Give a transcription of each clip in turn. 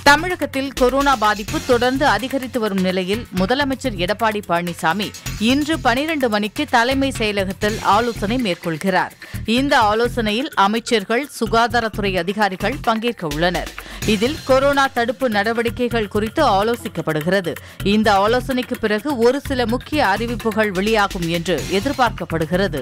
தமிழகத்தில் கொரோனா பாதிப்பு தொடர்ந்து அதிகரித்து வரும் நிலையில் முதலமைச்சர் எடப்பாடி பழனிசாமி இன்று பனிரண்டு மணிக்கு தலைமை செயலகத்தில் ஆலோசனை மேற்கொள்கிறார் இந்த ஆலோசனையில் அமைச்சர்கள் சுகாதாரத்துறை அதிகாரிகள் பங்கேற்க உள்ளனர் இதில் கொரோனா தடுப்பு நடவடிக்கைகள் குறித்து ஆலோசிக்கப்படுகிறது இந்த ஆலோசனைக்கு பிறகு ஒரு சில முக்கிய அறிவிப்புகள் வெளியாகும் என்று எதிர்பார்க்கப்படுகிறது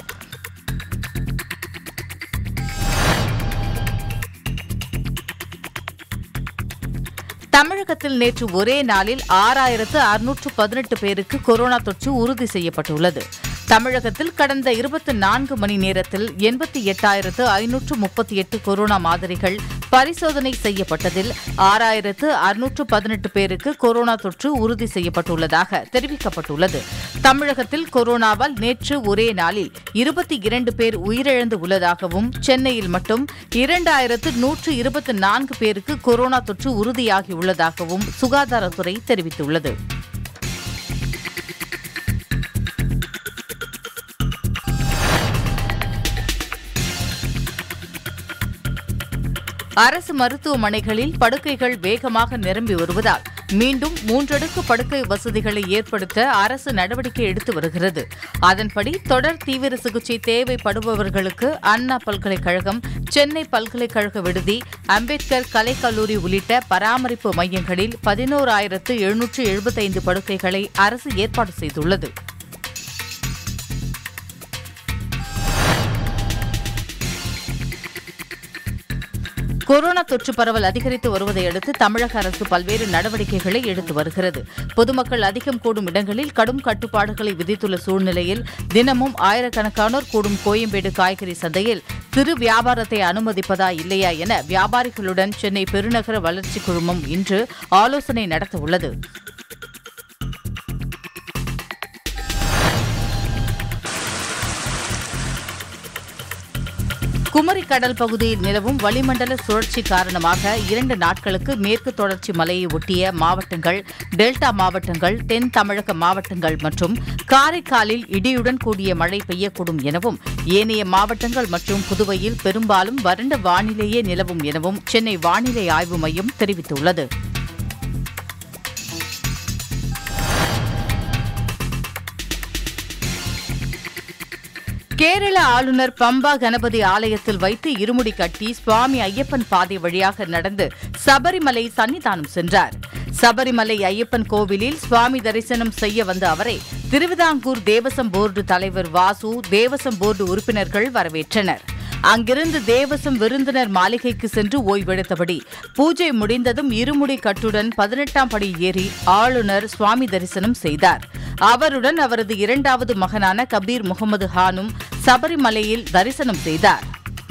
தமிழகத்தில் நேற்று ஒரே நாளில் ஆறாயிரத்து அறுநூற்று பதினெட்டு பேருக்கு கொரோனா தொற்று உறுதி செய்யப்பட்டுள்ளது தமிழகத்தில் கடந்த இருபத்தி நான்கு மணி நேரத்தில் எண்பத்தி எட்டாயிரத்து ஐநூற்று முப்பத்தி எட்டு கொரோனா மாதிரிகள் பரிசோதனை செய்யப்பட்டதில் ஆறாயிரத்து அறுநூற்று பதினெட்டு பேருக்கு கொரோனா தொற்று உறுதி செய்யப்பட்டுள்ளதாக தெரிவிக்கப்பட்டுள்ளது தமிழகத்தில் கொரோனாவால் நேற்று ஒரே நாளில் இருபத்தி இரண்டு பேர் உயிரிழந்து உள்ளதாகவும் சென்னையில் மட்டும் இரண்டாயிரத்து நூற்று இருபத்தி நான்கு பேருக்கு கொரோனா தொற்று உறுதியாகியுள்ளதாகவும் சுகாதாரத்துறை தெரிவித்துள்ளது அரசு மருத்துவமனைகளில் படுக்கைகள் வேகமாக நிரம்பி வருவதால் மீண்டும் மூன்றடுக்கு படுக்கை வசதிகளை ஏற்படுத்த அரசு நடவடிக்கை எடுத்து வருகிறது அதன்படி தொடர் தீவிர சிகிச்சை தேவைப்படுபவர்களுக்கு அண்ணா பல்கலைக்கழகம் சென்னை பல்கலைக்கழக விடுதி அம்பேத்கர் கலைக்கல்லூரி உள்ளிட்ட பராமரிப்பு மையங்களில் பதினோராயிரத்து எழுநூற்று எழுபத்தைந்து படுக்கைகளை அரசு ஏற்பாடு செய்துள்ளது கொரோனா தொற்று பரவல் அதிகரித்து வருவதை அடுத்து தமிழக அரசு பல்வேறு நடவடிக்கைகளை எடுத்து வருகிறது பொதுமக்கள் அதிகம் கூடும் இடங்களில் கடும் கட்டுப்பாடுகளை விதித்துள்ள சூழ்நிலையில் தினமும் ஆயிரக்கணக்கானோர் கூடும் கோயம்பேடு காய்கறி சந்தையில் சிறு வியாபாரத்தை அனுமதிப்பதா இல்லையா என வியாபாரிகளுடன் சென்னை பெருநகர வளர்ச்சிக் குழுமம் இன்று ஆலோசனை நடத்தவுள்ளது குமரி கடல் பகுதியில் நிலவும் வளிமண்டல சுழற்சி காரணமாக இரண்டு நாட்களுக்கு மேற்கு தொடர்ச்சி மலையை ஒட்டிய மாவட்டங்கள் டெல்டா மாவட்டங்கள் தென் தமிழக மாவட்டங்கள் மற்றும் காரைக்காலில் இடியுடன் கூடிய மழை பெய்யக்கூடும் எனவும் ஏனைய மாவட்டங்கள் மற்றும் புதுவையில் பெரும்பாலும் வறண்ட வானிலையே நிலவும் எனவும் சென்னை வானிலை ஆய்வு மையம் தெரிவித்துள்ளது கேரள ஆளுநர் பம்பா கணபதி ஆலயத்தில் வைத்து இருமுடி கட்டி சுவாமி ஐயப்பன் பாதை வழியாக நடந்து சபரிமலை சன்னிதானம் சென்றார் சபரிமலை ஐயப்பன் கோவிலில் சுவாமி தரிசனம் செய்ய வந்த அவரை திருவிதாங்கூர் தேவசம் போர்டு தலைவர் வாசு தேவசம் போர்டு உறுப்பினர்கள் வரவேற்றனர் அங்கிருந்து தேவசம் விருந்தினர் மாளிகைக்கு சென்று ஓய்வெடுத்தபடி பூஜை முடிந்ததும் இருமுடி கட்டுடன் பதினெட்டாம் படி ஏறி ஆளுநர் சுவாமி தரிசனம் செய்தார் அவருடன் அவரது இரண்டாவது மகனான கபீர் முகமது ஹானும் சபரிமலையில் தரிசனம் செய்தார்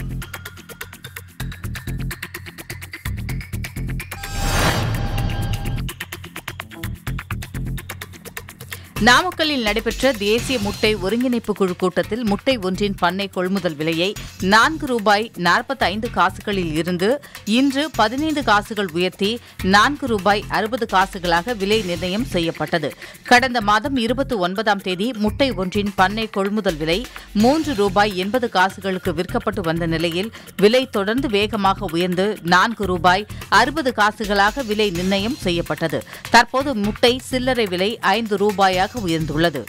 நாமக்கல்லில் நடைபெற்ற தேசிய முட்டை ஒருங்கிணைப்பு குழு கூட்டத்தில் முட்டை ஒன்றின் பண்ணை கொள்முதல் விலையை நான்கு ரூபாய் நாற்பத்தைந்து காசுகளில் இருந்து இன்று பதினைந்து காசுகள் உயர்த்தி நான்கு ரூபாய் அறுபது காசுகளாக விலை நிர்ணயம் செய்யப்பட்டது கடந்த மாதம் இருபத்தி ஒன்பதாம் தேதி முட்டை ஒன்றின் பண்ணை கொள்முதல் விலை மூன்று ரூபாய் எண்பது காசுகளுக்கு விற்கப்பட்டு வந்த நிலையில் விலை தொடர்ந்து வேகமாக உயர்ந்து நான்கு ரூபாய் அறுபது காசுகளாக விலை நிர்ணயம் செய்யப்பட்டது தற்போது முட்டை சில்லறை விலை ஐந்து ரூபாயாக உயர்ந்துள்ளது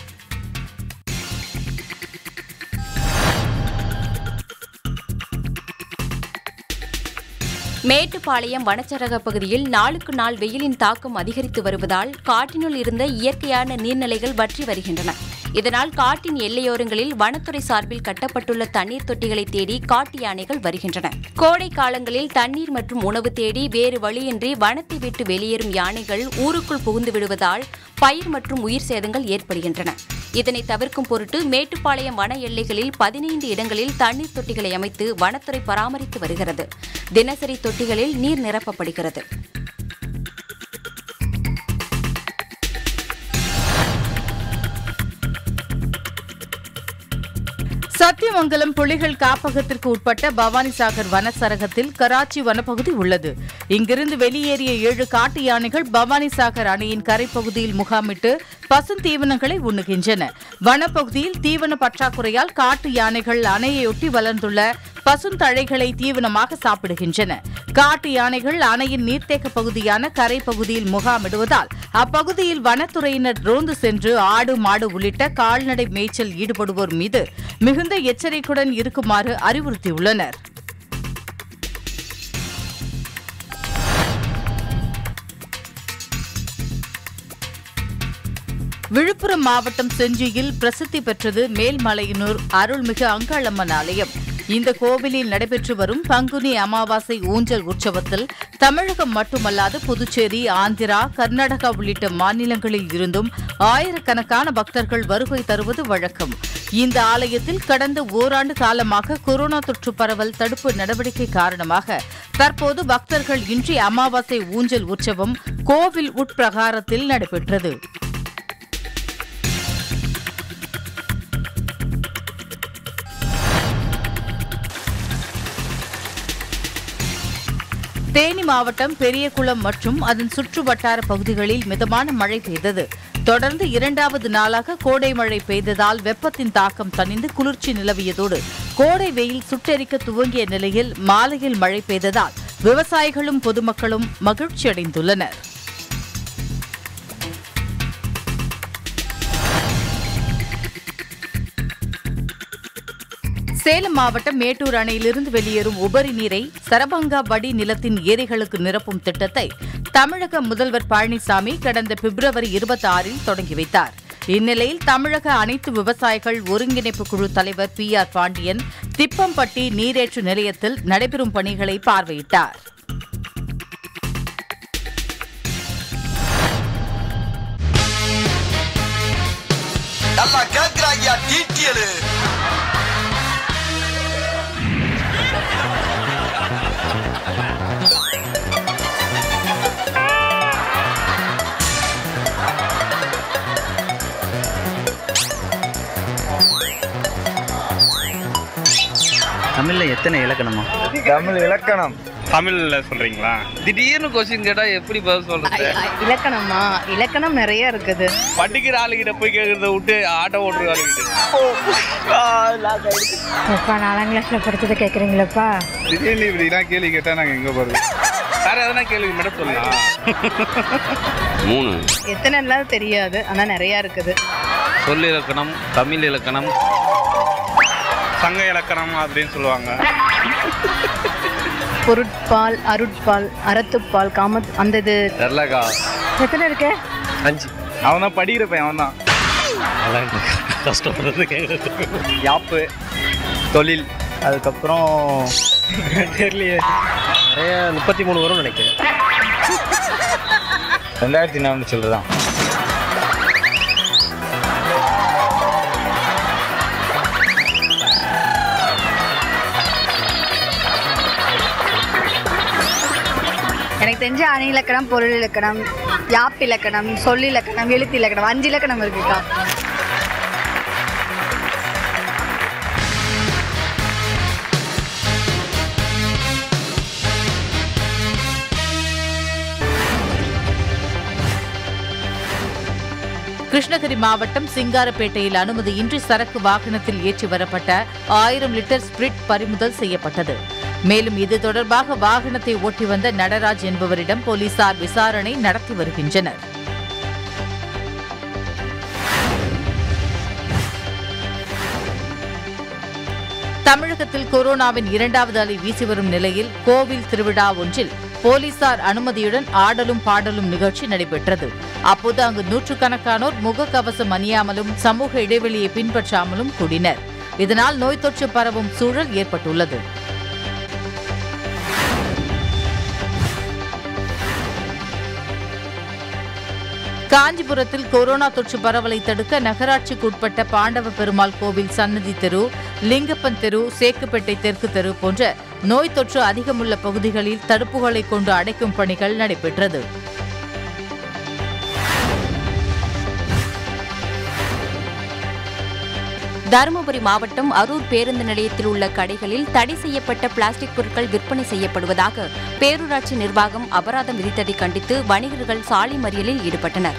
மேட்டுப்பாளையம் வனச்சரக பகுதியில் நாளுக்கு நாள் வெயிலின் தாக்கம் அதிகரித்து வருவதால் காட்டினுள் இருந்த இயற்கையான நீர்நிலைகள் வற்றி வருகின்றன இதனால் காட்டின் எல்லையோரங்களில் வனத்துறை சார்பில் கட்டப்பட்டுள்ள தண்ணீர் தொட்டிகளை தேடி காட்டு யானைகள் வருகின்றன கோடை காலங்களில் தண்ணீர் மற்றும் உணவு தேடி வேறு வழியின்றி வனத்தை விட்டு வெளியேறும் யானைகள் ஊருக்குள் புகுந்து விடுவதால் பயிர் மற்றும் உயிர் சேதங்கள் ஏற்படுகின்றன இதனை தவிர்க்கும் பொருட்டு மேட்டுப்பாளையம் வன எல்லைகளில் பதினைந்து இடங்களில் தண்ணீர் தொட்டிகளை அமைத்து வனத்துறை பராமரித்து வருகிறது தினசரி தொட்டிகளில் நீர் நிரப்பப்படுகிறது சத்தியமங்கலம் புலிகள் காப்பகத்திற்கு உட்பட்ட பவானிசாகர் வனச்சரகத்தில் கராச்சி வனப்பகுதி உள்ளது இங்கிருந்து வெளியேறிய ஏழு காட்டு யானைகள் பவானிசாகர் அணையின் கரைப்பகுதியில் முகாமிட்டு பசுந்தீவனங்களை உண்ணுகின்றன வனப்பகுதியில் தீவன பற்றாக்குறையால் காட்டு யானைகள் அணையொட்டி வளர்ந்துள்ள பசுந்தழைகளை தீவனமாக சாப்பிடுகின்றன காட்டு யானைகள் அணையின் நீர்த்தேக்க பகுதியான கரை பகுதியில் முகாமிடுவதால் அப்பகுதியில் வனத்துறையினர் ரோந்து சென்று ஆடு மாடு உள்ளிட்ட கால்நடை மேய்ச்சல் ஈடுபடுவோர் மீது மிகுந்த எச்சரிக்கையுடன் இருக்குமாறு அறிவுறுத்தியுள்ளனர் விழுப்புரம் மாவட்டம் செஞ்சியில் பிரசித்தி பெற்றது மேல்மலையனூர் அருள்மிகு அங்காளம்மன் ஆலயம் இந்த கோவிலில் நடைபெற்று வரும் பங்குனி அமாவாசை ஊஞ்சல் உற்சவத்தில் தமிழகம் மட்டுமல்லாது புதுச்சேரி ஆந்திரா கர்நாடகா உள்ளிட்ட மாநிலங்களில் இருந்தும் ஆயிரக்கணக்கான பக்தர்கள் வருகை தருவது வழக்கம் இந்த ஆலயத்தில் கடந்த ஓராண்டு காலமாக கொரோனா தொற்று பரவல் தடுப்பு நடவடிக்கை காரணமாக தற்போது பக்தர்கள் இன்றி அமாவாசை ஊஞ்சல் உற்சவம் கோவில் உட்பிரகாரத்தில் நடைபெற்றது தேனி மாவட்டம் பெரியகுளம் மற்றும் அதன் சுற்று வட்டார பகுதிகளில் மிதமான மழை பெய்தது தொடர்ந்து இரண்டாவது நாளாக கோடை மழை பெய்ததால் வெப்பத்தின் தாக்கம் தணிந்து குளிர்ச்சி நிலவியதோடு கோடை வெயில் சுட்டெரிக்க துவங்கிய நிலையில் மாலையில் மழை பெய்ததால் விவசாயிகளும் பொதுமக்களும் மகிழ்ச்சியடைந்துள்ளனர் சேலம் மாவட்டம் மேட்டூர் அணையிலிருந்து வெளியேறும் உபரி நீரை சரபங்கா வடி நிலத்தின் ஏரிகளுக்கு நிரப்பும் திட்டத்தை தமிழக முதல்வர் பழனிசாமி கடந்த பிப்ரவரி இருபத்தி ஆறில் தொடங்கி வைத்தார் இந்நிலையில் தமிழக அனைத்து விவசாயிகள் ஒருங்கிணைப்பு குழு தலைவர் பி ஆர் பாண்டியன் திப்பம்பட்டி நீரேற்று நிலையத்தில் நடைபெறும் பணிகளை பார்வையிட்டார் நல்லா கேக்குறாங்கயா டீட்டியலு தமிழ்ல எத்தனை இலக்கணமா தமிழ் இலக்கணம் தமிழ்ல சொல்றீங்களா திடீர்னு கொஸ்டின் கேட்டா எப்படி பதில் சொல்றது இலக்கணமா இலக்கணம் நிறைய இருக்குது படிக்கிற ஆளுகிட்ட போய் கேக்குறத விட்டு ஆட்டோ ஓட்டுற ஆளுகிட்ட எப்பா நாலாம் கிளாஸ்ல படிச்சதை கேட்குறீங்களப்பா திடீர்னு இப்படிலாம் கேள்வி கேட்டா நாங்க எங்க போறது வேற எதனா கேள்வி மட்டும் சொல்லலாம் மூணு எத்தனைலாம் தெரியாது ஆனா நிறைய இருக்குது சொல் இலக்கணம் தமிழ் இலக்கணம் சங்க இலக்கணம் அப்படின்னு சொல்லுவாங்க பொருட்பால் அருட்பால் அறத்துப்பால் காமத் அந்த இது தெரியலக்கா எத்தனை இருக்கு அஞ்சு அவன் தான் படிக்கிற பையன் அவன் தான் யாப்பு தொழில் அதுக்கப்புறம் தெரியலையே நிறைய முப்பத்தி மூணு வரும் நினைக்கிறேன் ரெண்டாயிரத்தி நாலு சொல்றதான் எனக்கு தெரிஞ்ச அணி இலக்கணம் பொருள் இலக்கணம் யாப் இலக்கணம் சொல் இலக்கணம் எழுத்து இலக்கணம் அஞ்சு இலக்கணம் இருக்குக்கா கிருஷ்ணகிரி மாவட்டம் சிங்காரப்பேட்டையில் அனுமதியின்றி சரக்கு வாகனத்தில் ஏற்றி வரப்பட்ட ஆயிரம் லிட்டர் ஸ்பிரிட் பறிமுதல் செய்யப்பட்டது மேலும் இது தொடர்பாக வாகனத்தை ஓட்டி வந்த நடராஜ் என்பவரிடம் போலீசார் விசாரணை நடத்தி வருகின்றனர் தமிழகத்தில் கொரோனாவின் இரண்டாவது அலை வீசி வரும் நிலையில் கோவில் திருவிழா ஒன்றில் போலீசார் அனுமதியுடன் ஆடலும் பாடலும் நிகழ்ச்சி நடைபெற்றது அப்போது அங்கு நூற்றுக்கணக்கானோர் முகக்கவசம் அணியாமலும் சமூக இடைவெளியை பின்பற்றாமலும் கூடினர் இதனால் நோய் தொற்று பரவும் சூழல் ஏற்பட்டுள்ளது காஞ்சிபுரத்தில் கொரோனா தொற்று பரவலை தடுக்க நகராட்சிக்கு உட்பட்ட பாண்டவ பெருமாள் கோவில் சன்னதி தெரு லிங்கப்பன் தெரு சேக்குப்பேட்டை தெற்கு தெரு போன்ற நோய் தொற்று அதிகமுள்ள பகுதிகளில் தடுப்புகளை கொண்டு அடைக்கும் பணிகள் நடைபெற்றது தருமபுரி மாவட்டம் அரூர் பேருந்து நிலையத்தில் உள்ள கடைகளில் தடை செய்யப்பட்ட பிளாஸ்டிக் பொருட்கள் விற்பனை செய்யப்படுவதாக பேரூராட்சி நிர்வாகம் அபராதம் விதித்ததை கண்டித்து வணிகர்கள் சாலை மறியலில் ஈடுபட்டனர்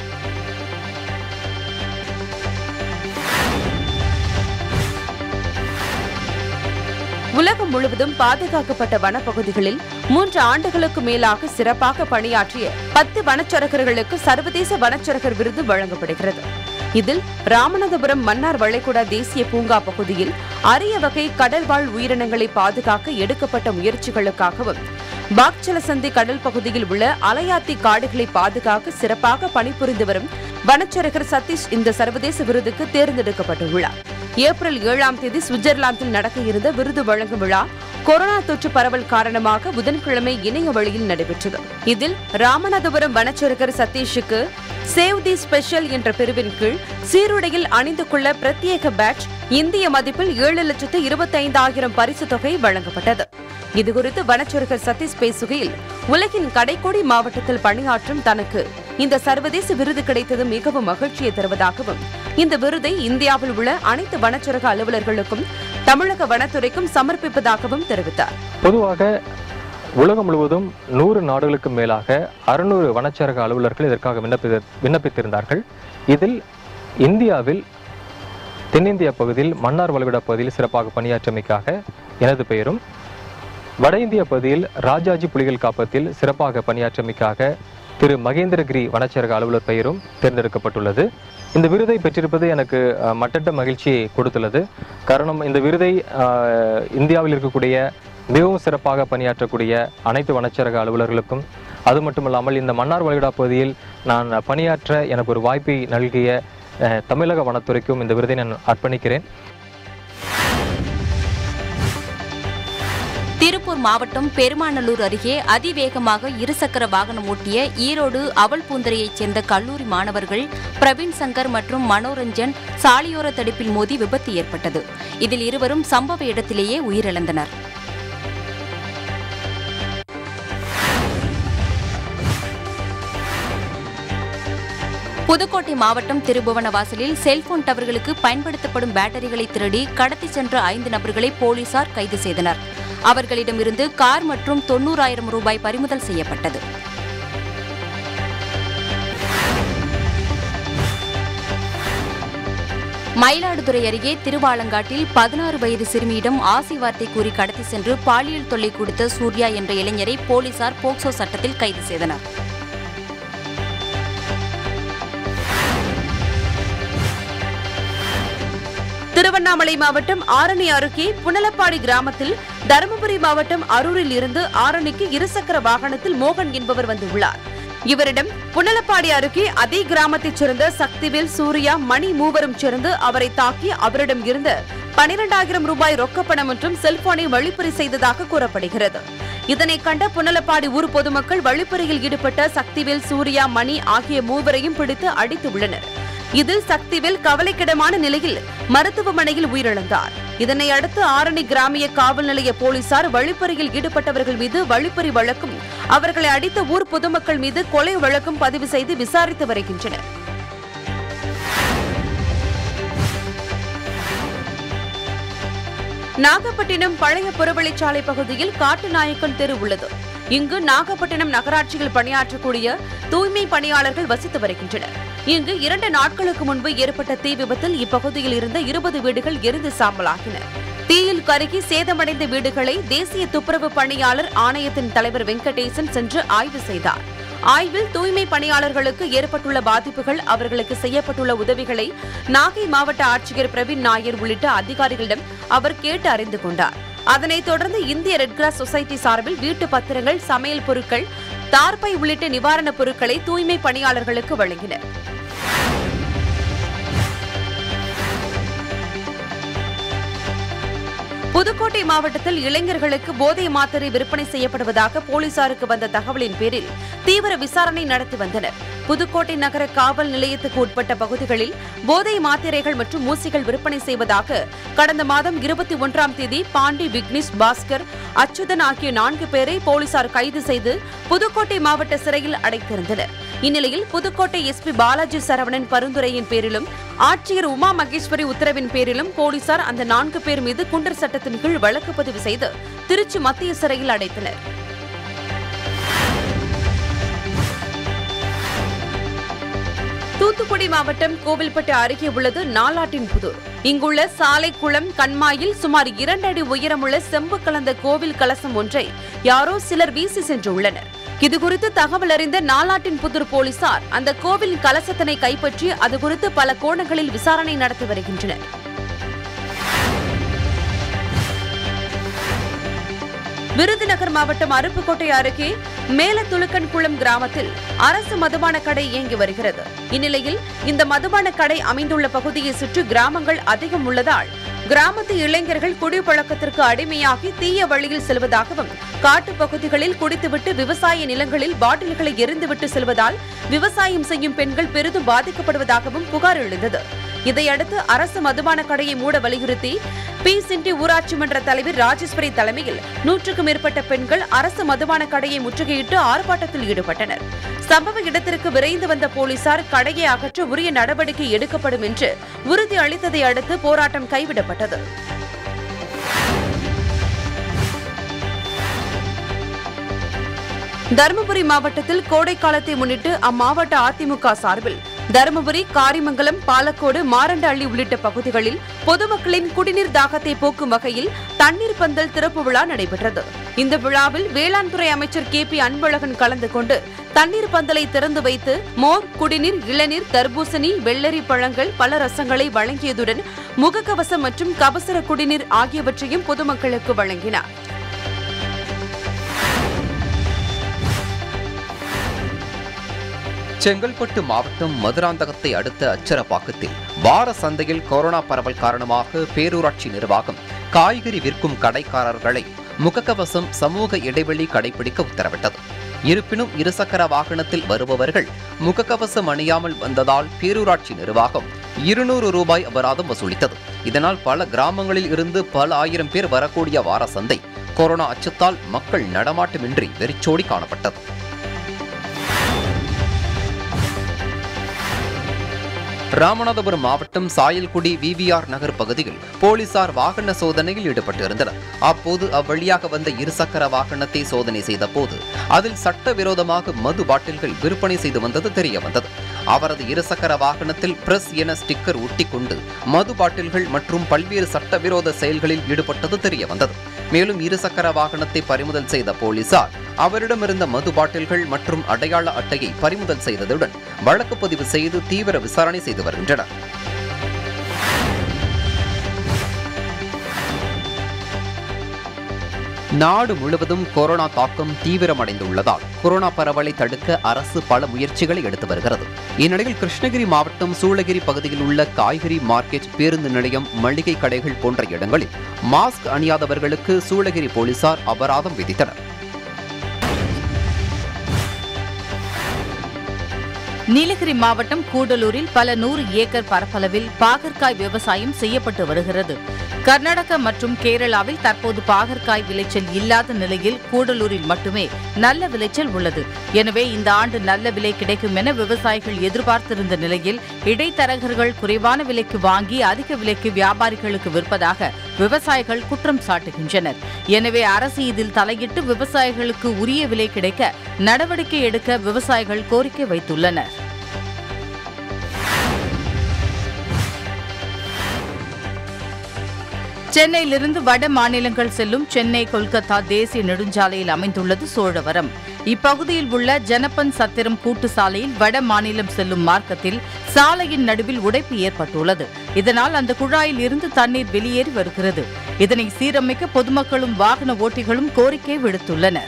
உலகம் முழுவதும் பாதுகாக்கப்பட்ட வனப்பகுதிகளில் மூன்று ஆண்டுகளுக்கு மேலாக சிறப்பாக பணியாற்றிய பத்து வனச்சரகர்களுக்கு சர்வதேச வனச்சரகர் விருது வழங்கப்படுகிறது இதில் ராமநாதபுரம் மன்னார் வளைகுடா தேசிய பூங்கா பகுதியில் அரிய வகை கடல்வாழ் உயிரினங்களை பாதுகாக்க எடுக்கப்பட்ட முயற்சிகளுக்காகவும் பாக்சலசந்தி கடல் பகுதியில் உள்ள அலையாத்தி காடுகளை பாதுகாக்க சிறப்பாக பணிபுரிந்து வரும் வனச்சரகர் சதீஷ் இந்த சர்வதேச விருதுக்கு தேர்ந்தெடுக்கப்பட்டுள்ளார் ஏப்ரல் ஏழாம் தேதி சுவிட்சர்லாந்தில் நடக்க இருந்த விருது வழங்கும் விழா கொரோனா தொற்று பரவல் காரணமாக புதன்கிழமை இணைய வழியில் நடைபெற்றது இதில் ராமநாதபுரம் வனச்சரகர் சதீஷுக்கு சேவ் தி ஸ்பெஷல் என்ற பிரிவின் கீழ் சீருடையில் அணிந்து கொள்ள பிரத்யேக பேட்ச் இந்திய மதிப்பில் ஏழு லட்சத்து இருபத்தைந்தாயிரம் பரிசு தொகை வழங்கப்பட்டது இதுகுறித்து வனச்சரகர் சதீஷ் பேசுகையில் உலகின் கடைக்கோடி மாவட்டத்தில் பணியாற்றும் தனக்கு இந்த சர்வதேச விருது கிடைத்தது மிகவும் மகிழ்ச்சியை தருவதாகவும் இந்த விருதை இந்தியாவில் உள்ள அனைத்து வனச்சரக அலுவலர்களுக்கும் தமிழக வனத்துறைக்கும் சமர்ப்பிப்பதாகவும் தெரிவித்தார் பொதுவாக உலகம் முழுவதும் நூறு நாடுகளுக்கு மேலாக அறுநூறு வனச்சரக அலுவலர்கள் இதற்காக விண்ணப்பி விண்ணப்பித்திருந்தார்கள் இதில் இந்தியாவில் தென்னிந்திய பகுதியில் மன்னார் வளைகுடா பகுதியில் சிறப்பாக பணியாற்றியமைக்காக எனது பெயரும் வட இந்திய பகுதியில் ராஜாஜி புலிகள் காப்பத்தில் சிறப்பாக பணியாற்றியமைக்காக திரு மகேந்திரகிரி வனச்சரக அலுவலர் பெயரும் தேர்ந்தெடுக்கப்பட்டுள்ளது இந்த விருதை பெற்றிருப்பது எனக்கு அஹ், மட்டற்ற மகிழ்ச்சியை கொடுத்துள்ளது காரணம் இந்த விருதை அஹ், இந்தியாவில் இருக்கக்கூடிய மிகவும் சிறப்பாக பணியாற்றக்கூடிய அனைத்து வனச்சரக அலுவலர்களுக்கும் அது மட்டுமல்லாமல் இந்த மன்னார் வளைகுடா பகுதியில் நான் பணியாற்ற எனக்கு ஒரு வாய்ப்பை நல்கிய அஹ், தமிழக வனத்துறைக்கும் இந்த விருதை நான் அர்ப்பணிக்கிறேன் திருப்பூர் மாவட்டம் பெருமாநல்லூர் அருகே அதிவேகமாக இருசக்கர வாகனம் ஓட்டிய ஈரோடு அவல்பூந்தரையைச் சேர்ந்த கல்லூரி மாணவர்கள் பிரவீன் சங்கர் மற்றும் மனோரஞ்சன் சாலையோர தடுப்பில் மோதி விபத்து ஏற்பட்டது இதில் இருவரும் சம்பவ இடத்திலேயே உயிரிழந்தனர் புதுக்கோட்டை மாவட்டம் திருபுவனவாசலில் செல்போன் டவர்களுக்கு பயன்படுத்தப்படும் பேட்டரிகளை திருடி கடத்தி சென்ற ஐந்து நபர்களை போலீசார் கைது செய்தனர் அவர்களிடமிருந்து கார் மற்றும் தொண்ணூறாயிரம் ரூபாய் பறிமுதல் செய்யப்பட்டது மயிலாடுதுறை அருகே திருவாலங்காட்டில் பதினாறு வயது சிறுமியிடம் ஆசி வார்த்தை கூறி கடத்தி சென்று பாலியல் தொல்லை கொடுத்த சூர்யா என்ற இளைஞரை போலீசார் போக்சோ சட்டத்தில் கைது செய்தனர் திருவண்ணாமலை மாவட்டம் ஆரணி அருகே புனலப்பாடி கிராமத்தில் தருமபுரி மாவட்டம் அரூரில் இருந்து ஆரணிக்கு இருசக்கர வாகனத்தில் மோகன் என்பவர் வந்துள்ளார் இவரிடம் புனலப்பாடி அருகே அதே கிராமத்தைச் சேர்ந்த சக்திவேல் சூர்யா மணி மூவரும் சேர்ந்து அவரை தாக்கி அவரிடம் இருந்த பனிரெண்டாயிரம் ரூபாய் ரொக்கப்பணம் மற்றும் செல்போனை வழிப்பறி செய்ததாக கூறப்படுகிறது இதனை கண்ட புனலப்பாடி ஊர் பொதுமக்கள் வழிப்பறியில் ஈடுபட்ட சக்திவேல் சூர்யா மணி ஆகிய மூவரையும் பிடித்து அடித்து உள்ளனர் இதில் சக்திவேல் கவலைக்கிடமான நிலையில் மருத்துவமனையில் உயிரிழந்தார் இதனை அடுத்து ஆரணி கிராமிய காவல் நிலைய போலீசார் வழிப்பறியில் ஈடுபட்டவர்கள் மீது வழிப்பறி வழக்கும் அவர்களை அடித்த ஊர் பொதுமக்கள் மீது கொலை வழக்கும் பதிவு செய்து விசாரித்து வருகின்றனர் நாகப்பட்டினம் பழைய புறவழிச்சாலை பகுதியில் காட்டுநாயக்கன் தெரு உள்ளது இங்கு நாகப்பட்டினம் நகராட்சியில் பணியாற்றக்கூடிய தூய்மை பணியாளர்கள் வசித்து வருகின்றனர் இங்கு இரண்டு நாட்களுக்கு முன்பு ஏற்பட்ட தீ விபத்தில் இப்பகுதியில் இருந்த இருபது வீடுகள் எரிந்து சாம்பலாகின தீயில் கருகி சேதமடைந்த வீடுகளை தேசிய துப்புரவு பணியாளர் ஆணையத்தின் தலைவர் வெங்கடேசன் சென்று ஆய்வு செய்தார் ஆய்வில் தூய்மை பணியாளர்களுக்கு ஏற்பட்டுள்ள பாதிப்புகள் அவர்களுக்கு செய்யப்பட்டுள்ள உதவிகளை நாகை மாவட்ட ஆட்சியர் பிரவீன் நாயர் உள்ளிட்ட அதிகாரிகளிடம் அவர் கேட்டு அறிந்து கொண்டார் அதனைத் தொடர்ந்து இந்திய ரெட் கிராஸ் சொசைட்டி சார்பில் வீட்டு பத்திரங்கள் சமையல் பொருட்கள் தார்பை உள்ளிட்ட நிவாரணப் பொருட்களை தூய்மை பணியாளர்களுக்கு வழங்கினர் புதுக்கோட்டை மாவட்டத்தில் இளைஞர்களுக்கு போதை மாத்திரை விற்பனை செய்யப்படுவதாக போலீசாருக்கு வந்த தகவலின் பேரில் தீவிர விசாரணை நடத்தி வந்தனர் புதுக்கோட்டை நகர காவல் நிலையத்துக்கு உட்பட்ட பகுதிகளில் போதை மாத்திரைகள் மற்றும் ஊசிகள் விற்பனை செய்வதாக கடந்த மாதம் இருபத்தி ஒன்றாம் தேதி பாண்டி விக்னேஷ் பாஸ்கர் அச்சுதன் ஆகிய நான்கு பேரை போலீசார் கைது செய்து புதுக்கோட்டை மாவட்ட சிறையில் அடைத்திருந்தனர் இந்நிலையில் புதுக்கோட்டை எஸ்பி பாலாஜி சரவணன் பரிந்துரையின் பேரிலும் ஆட்சியர் உமா மகேஸ்வரி உத்தரவின் பேரிலும் போலீசார் அந்த நான்கு பேர் மீது குண்டர் சட்டத்தின் கீழ் வழக்கு பதிவு செய்து திருச்சி மத்திய சிறையில் அடைத்தனர் தூத்துக்குடி மாவட்டம் கோவில்பட்டு அருகே உள்ளது நாலாட்டின் புதூர் இங்குள்ள சாலை குளம் கண்மாயில் சுமார் இரண்டு அடி உயரமுள்ள செம்பு கலந்த கோவில் கலசம் ஒன்றை யாரோ சிலர் வீசி சென்றுள்ளனர் இதுகுறித்து தகவல் அறிந்த நாலாட்டின் புதூர் போலீசார் அந்த கோவில் கலசத்தினை கைப்பற்றி அது குறித்து பல கோணங்களில் விசாரணை நடத்தி வருகின்றனர் விருதுநகர் மாவட்டம் அருப்புக்கோட்டை அருகே மேலத்துலுக்கன்குளம் கிராமத்தில் அரசு மதுபான கடை இயங்கி வருகிறது இந்நிலையில் இந்த மதுபான கடை அமைந்துள்ள பகுதியை சுற்றி கிராமங்கள் அதிகம் உள்ளதால் கிராமத்து இளைஞர்கள் குடிப்பழக்கத்திற்கு அடிமையாகி தீய வழியில் செல்வதாகவும் காட்டுப் பகுதிகளில் குடித்துவிட்டு விவசாய நிலங்களில் பாட்டில்களை எரிந்துவிட்டு செல்வதால் விவசாயம் செய்யும் பெண்கள் பெரிதும் பாதிக்கப்படுவதாகவும் புகார் எழுந்தது இதையடுத்து அரசு மதுபான கடையை மூட வலியுறுத்தி பி சிண்டி ஊராட்சி மன்ற தலைவர் ராஜேஸ்வரி தலைமையில் நூற்றுக்கும் மேற்பட்ட பெண்கள் அரசு மதுபான கடையை முற்றுகையிட்டு ஆர்ப்பாட்டத்தில் ஈடுபட்டனர் சம்பவ இடத்திற்கு விரைந்து வந்த போலீசார் கடையை அகற்ற உரிய நடவடிக்கை எடுக்கப்படும் என்று உறுதி அளித்ததை அடுத்து போராட்டம் கைவிடப்பட்டது தருமபுரி மாவட்டத்தில் கோடை காலத்தை முன்னிட்டு அம்மாவட்ட அதிமுக சார்பில் தருமபுரி காரிமங்கலம் பாலக்கோடு மாரண்டஹள்ளி உள்ளிட்ட பகுதிகளில் பொதுமக்களின் குடிநீர் தாகத்தை போக்கும் வகையில் தண்ணீர் பந்தல் திறப்பு விழா நடைபெற்றது இந்த விழாவில் வேளாண் துறை அமைச்சர் கே பி அன்பழகன் கலந்து கொண்டு தண்ணீர் பந்தலை திறந்து வைத்து மோர் குடிநீர் இளநீர் தர்பூசணி வெள்ளரி பழங்கள் பல ரசங்களை வழங்கியதுடன் முகக்கவசம் மற்றும் கபசர குடிநீர் ஆகியவற்றையும் பொதுமக்களுக்கு வழங்கினார் செங்கல்பட்டு மாவட்டம் மதுராந்தகத்தை அடுத்த அச்சரப்பாக்கத்தில் வார சந்தையில் கொரோனா பரவல் காரணமாக பேரூராட்சி நிர்வாகம் காய்கறி விற்கும் கடைக்காரர்களை முகக்கவசம் சமூக இடைவெளி கடைபிடிக்க உத்தரவிட்டது இருப்பினும் இருசக்கர வாகனத்தில் வருபவர்கள் முகக்கவசம் அணியாமல் வந்ததால் பேரூராட்சி நிர்வாகம் இருநூறு ரூபாய் அபராதம் வசூலித்தது இதனால் பல கிராமங்களில் இருந்து பல ஆயிரம் பேர் வரக்கூடிய வார சந்தை கொரோனா அச்சத்தால் மக்கள் நடமாட்டமின்றி வெறிச்சோடி காணப்பட்டது ராமநாதபுரம் மாவட்டம் சாயல்குடி விவிஆர் நகர் பகுதியில் போலீசார் வாகன சோதனையில் ஈடுபட்டிருந்தனர் அப்போது அவ்வழியாக வந்த இருசக்கர வாகனத்தை சோதனை செய்த போது அதில் சட்டவிரோதமாக மது பாட்டில்கள் விற்பனை செய்து வந்தது தெரிய வந்தது அவரது இருசக்கர வாகனத்தில் பிரஸ் என ஸ்டிக்கர் ஒட்டிக்கொண்டு மது பாட்டில்கள் மற்றும் பல்வேறு சட்டவிரோத செயல்களில் ஈடுபட்டது தெரிய வந்தது மேலும் இருசக்கர வாகனத்தை பறிமுதல் செய்த போலீசார் அவரிடமிருந்த மது பாட்டில்கள் மற்றும் அடையாள அட்டையை பறிமுதல் செய்ததுடன் வழக்கு பதிவு செய்து தீவிர விசாரணை செய்து வருகின்றனர் நாடு முழுவதும் கொரோனா தாக்கம் தீவிரமடைந்துள்ளதால் கொரோனா பரவலை தடுக்க அரசு பல முயற்சிகளை எடுத்து வருகிறது இந்நிலையில் கிருஷ்ணகிரி மாவட்டம் சூளகிரி பகுதியில் உள்ள காய்கறி மார்க்கெட் பேருந்து நிலையம் மளிகை கடைகள் போன்ற இடங்களில் மாஸ்க் அணியாதவர்களுக்கு சூளகிரி போலீசார் அபராதம் விதித்தனர் நீலகிரி மாவட்டம் கூடலூரில் பல நூறு ஏக்கர் பரப்பளவில் பாகற்காய் விவசாயம் செய்யப்பட்டு வருகிறது கர்நாடகா மற்றும் கேரளாவில் தற்போது பாகற்காய் விளைச்சல் இல்லாத நிலையில் கூடலூரில் மட்டுமே நல்ல விளைச்சல் உள்ளது எனவே இந்த ஆண்டு நல்ல விலை கிடைக்கும் என விவசாயிகள் எதிர்பார்த்திருந்த நிலையில் இடைத்தரகர்கள் குறைவான விலைக்கு வாங்கி அதிக விலைக்கு வியாபாரிகளுக்கு விற்பதாக விவசாயிகள் குற்றம் சாட்டுகின்றனர் எனவே அரசு இதில் தலையிட்டு விவசாயிகளுக்கு உரிய விலை கிடைக்க நடவடிக்கை எடுக்க விவசாயிகள் கோரிக்கை வைத்துள்ளனர் சென்னையிலிருந்து வட மாநிலங்கள் செல்லும் சென்னை கொல்கத்தா தேசிய நெடுஞ்சாலையில் அமைந்துள்ளது சோழவரம் இப்பகுதியில் உள்ள ஜனப்பன் சத்திரம் கூட்டு சாலையில் வட மாநிலம் செல்லும் மார்க்கத்தில் சாலையின் நடுவில் உடைப்பு ஏற்பட்டுள்ளது இதனால் அந்த குழாயில் இருந்து தண்ணீர் வெளியேறி வருகிறது இதனை சீரமைக்க பொதுமக்களும் வாகன ஓட்டிகளும் கோரிக்கை விடுத்துள்ளனர்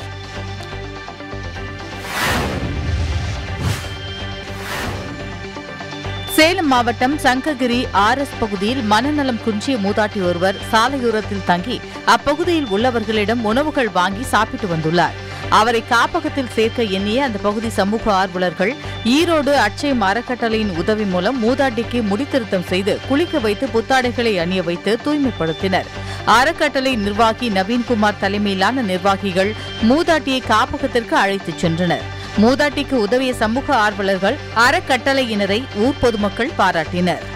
சேலம் மாவட்டம் சங்ககிரி ஆர் எஸ் பகுதியில் மனநலம் குன்றிய மூதாட்டி ஒருவர் சாலையோரத்தில் தங்கி அப்பகுதியில் உள்ளவர்களிடம் உணவுகள் வாங்கி சாப்பிட்டு வந்துள்ளார் அவரை காப்பகத்தில் சேர்க்க எண்ணிய அந்த பகுதி சமூக ஆர்வலர்கள் ஈரோடு அட்சயம் அறக்கட்டளையின் உதவி மூலம் மூதாட்டிக்கு முடித்திருத்தம் செய்து குளிக்க வைத்து புத்தாடைகளை அணிய வைத்து தூய்மைப்படுத்தினர் அறக்கட்டளை நிர்வாகி நவீன்குமார் தலைமையிலான நிர்வாகிகள் மூதாட்டியை காப்பகத்திற்கு அழைத்துச் சென்றனர் மூதாட்டிக்கு உதவிய சமூக ஆர்வலர்கள் அறக்கட்டளையினரை ஊர் பொதுமக்கள் பாராட்டினர்